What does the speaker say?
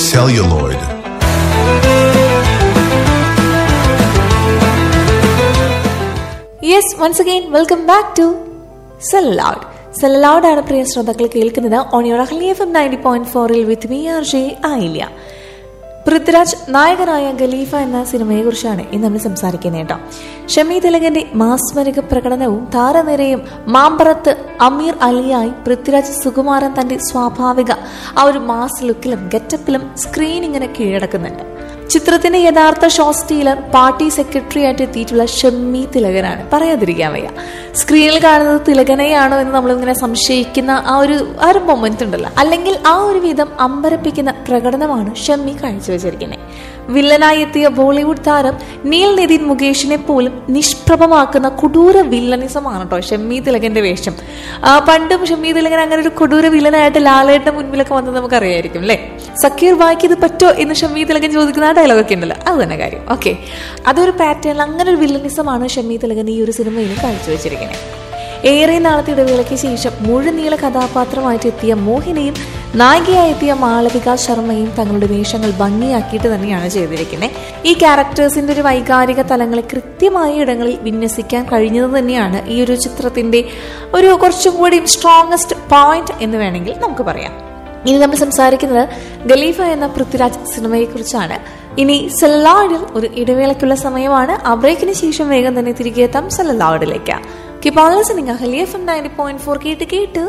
celluloid. Yes once again welcome back to celluloid celluloid ആണ് പ്രിയ ശ്രോതാക്കൾ കേൾക്കുന്നത് on your Ahalya F M ninety point ഫോറിൽ വിത്ത് മി ആർ ജെ ആയില്ല പൃഥ്വിരാജ് നായകനായ ഖലീഫ എന്ന സിനിമയെ കുറിച്ചാണ് ഇന്ന് നമ്മൾ സംസാരിക്കുന്നത് കേട്ടോ ഷമി തിലകന്റെ മാസ്മരിക പ്രകടനവും താരനിരയും മാമ്പറത്ത് അമീർ അലിയായി പൃഥ്വിരാജ് സുകുമാരൻ തന്റെ സ്വാഭാവിക ആ ഒരു മാസ് ലുക്കിലും ഗെറ്റപ്പിലും സ്ക്രീൻ ഇങ്ങനെ കീഴടക്കുന്നുണ്ട് ചിത്രത്തിന്റെ യഥാർത്ഥ ഷോ സ്റ്റീലർ പാർട്ടി സെക്രട്ടറി ആയിട്ട് എത്തിയിട്ടുള്ള ഷമ്മി തിലകനാണ് പറയാതിരിക്കാൻ വയ്യ സ്ക്രീനിൽ കാണുന്നത് തിലകനെയാണോ എന്ന് നമ്മളിങ്ങനെ സംശയിക്കുന്ന ആ ഒരു ആ ഒരു മൊമെന്റ് ഉണ്ടല്ലോ അല്ലെങ്കിൽ ആ ഒരു വിധം അമ്പരപ്പിക്കുന്ന പ്രകടനമാണ് ഷമ്മി കാഴ്ചവെച്ചിരിക്കുന്നത് വില്ലനായി എത്തിയ ബോളിവുഡ് താരം നീൽ നിതിൻ മുകേഷിനെ പോലും നിഷ്പ്രഭമാക്കുന്ന കൊടൂര വില്ലനിസമാണ് കേട്ടോ ഷമ്മി തിലകന്റെ വേഷം ആ, പണ്ടും ഷമ്മി തിലകൻ അങ്ങനെ ഒരു കൊടൂര വില്ലനായിട്ട് ലാലേട്ടന്റെ മുൻപിലൊക്കെ വന്നത് നമുക്കറിയായിരിക്കും അല്ലേ സക്കീർ വായിക്ക് ഇത് പറ്റോ എന്ന് ഷമ്മി തിലകൻ ചോദിക്കുന്ന ആ ഡയലോഗൊക്കെ ഉണ്ടല്ലോ അത് തന്നെ കാര്യം ഓക്കെ അതൊരു പാറ്റേൺ അങ്ങനെ ഒരു വില്ലനിസമാണ് ഷമ്മി തിലകൻ ഈ ഒരു സിനിമയിൽ കാഴ്ചവെച്ചിരിക്കുന്നത് ഏറെ നാളത്തെ ഇടവേളയ്ക്ക് ശേഷം മുഴുനീള കഥാപാത്രമായിട്ട് എത്തിയ മോഹിനിയും നായികയായി എത്തിയ മാളവിക ശർമ്മയും തങ്ങളുടെ വേഷങ്ങൾ ഭംഗിയാക്കിയിട്ട് തന്നെയാണ് ചെയ്തിരിക്കുന്നത് ഈ ക്യാരക്ടേഴ്സിന്റെ ഒരു വൈകാരിക തലങ്ങളെ കൃത്യമായ ഇടങ്ങളിൽ വിന്യസിക്കാൻ കഴിഞ്ഞത് തന്നെയാണ് ഈ ഒരു ചിത്രത്തിന്റെ ഒരു കുറച്ചും കൂടി സ്ട്രോങ്ങസ്റ്റ് പോയിന്റ് എന്ന് വേണമെങ്കിൽ നമുക്ക് പറയാം ഇനി നമ്മൾ സംസാരിക്കുന്നത് ഖലീഫ എന്ന പൃഥ്വിരാജ് സിനിമയെ കുറിച്ചാണ് ഇനി സെല്ലാഡിൽ ഒരു ഇടവേളയ്ക്കുള്ള സമയമാണ് ആ ബ്രേക്കിന് ശേഷം വേഗം തന്നെ തിരികെ എത്താം സെല്ലാഡിലേക്ക് കിപ്പോൾ listening Ahalya F M ninety point four കേട്ട് കേട്ട്